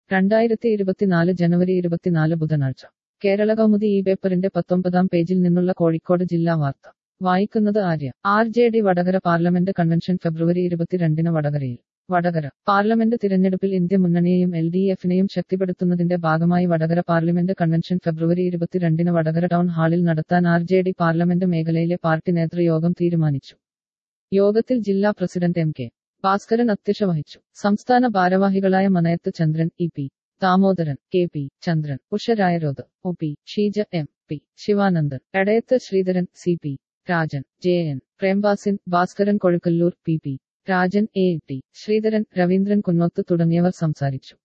രണ്ടായിരത്തി ഇരുപത്തിനാല് ജനുവരി ഇരുപത്തിനാല് ബുധനാഴ്ച കേരള കൗമുദി ഈ പേപ്പറിന്റെ പത്തൊമ്പതാം പേജിൽ നിന്നുള്ള കോഴിക്കോട് ജില്ലാ വാർത്ത വായിക്കുന്നത് Arya R J D Vadakara parliament convention ഫെബ്രുവരി ഇരുപത്തിരണ്ടിന് വടകരയിൽ വടകര പാർലമെന്റ് തിരഞ്ഞെടുപ്പിൽ ഇന്ത്യ മുന്നണിയെയും എൽ ഡി എഫിനെയും ശക്തിപ്പെടുത്തുന്നതിന്റെ ഭാഗമായി വടകര പാർലമെന്റ് കൺവെൻഷൻ ഫെബ്രുവരി ഇരുപത്തിരണ്ടിന് വടകര ടൗൺ ഹാളിൽ നടത്താൻ ആർ ജെ ഡി പാർലമെന്റ് മേഖലയിലെ പാർട്ടി നേതൃയോഗം തീരുമാനിച്ചു യോഗത്തിൽ ജില്ലാ പ്രസിഡന്റ് എം കെ ഭാസ്കരൻ അധ്യക്ഷ വഹിച്ചു സംസ്ഥാന ഭാരവാഹികളായ Manayath Chandran E P Damodaran K P Chandran Usha Rayaroth O P Sheeja M P Sivanandan Edayath Sreedharan C P Rajan J N Prembasin Bhaskaran Kozhukkallur P P Rajan A T Sreedharan Raveendran Kunnoth തുടങ്ങിയവർ സംസാരിച്ചു